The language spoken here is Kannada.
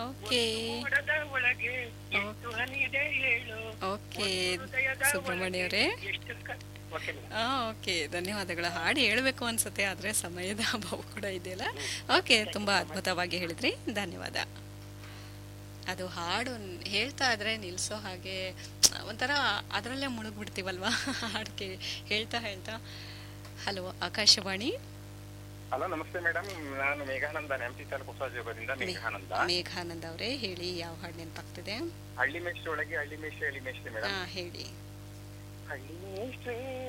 ಓಕೆ ಮೋಡದ ಒಳಗೆ ಎಷ್ಟು ಹನಿದೆ ಹೇಳು ಓಕೆ ಹೃದಯದ ಸುಬ್ರಹ್ಮಣ್ಯ ಅವರೇ ಒಳಗೆ ಎಷ್ಟು ಕ- ಓಕೆ ಮೇಡಮ್. ಆ, ಓಕೆ ಧನ್ಯವಾದಗಳು ಹಾಡು ಹೇಳಬೇಕು ಅನ್ಸುತ್ತೆ ಆದರೆ ಸಮಯದ ಅಭಾವ ಕೂಡ ಇದೆಯಲ್ಲ ಓಕೆ ತುಂಬ ಅದ್ಭುತವಾಗಿ ಹೇಳಿದ್ರಿ ಧನ್ಯವಾದ ಅದು ಹಾಡು ನ್- ಹೇಳ್ತಾ ಇದ್ರೆ ನಿಲ್ಸೋ ಹಾಗೆ ಒಂಥರ ಅದರಲ್ಲೇ ಮುಳುಗ್ಬಿಡ್ತೀವಲ್ವಾ ಹಾಡು ಕೇ ಹೇಳ್ತಾ ಹೇಳ್ತಾ ಹಲೋ ಆಕಾಶವಾಣಿ ಹಲೋ ನಮಸ್ತೆ ಮೇಡಮ್ ನಾನು ಮೇಘಾನಂದ ನೆಂಪಿ ತಾಲೂಕು ಹೊಸಜೋಗದಿಂದ ಮೇಘಾನಂದ ಮೇಘಾನಂದ್ ಅವರೇ ಹೇಳಿ ಯಾವ ಹಾಡು ನೆನಪಾಗ್ತಿದೆ ಹಳ್ಳಿ ಮೇಷ್ಟ್ರೆ ಒಳಗೆ ಹಳ್ಳಿ ಮೇಷ್ಟ್ರೆ ಹಳ್ಳಿ ಮೇಷ್ಟ್ರೆ ಮೇಡಮ್ ಹಾ ಹೇಳಿ ಹಳ್ಳಿ ಮೇಷ್ಟ್ರೆ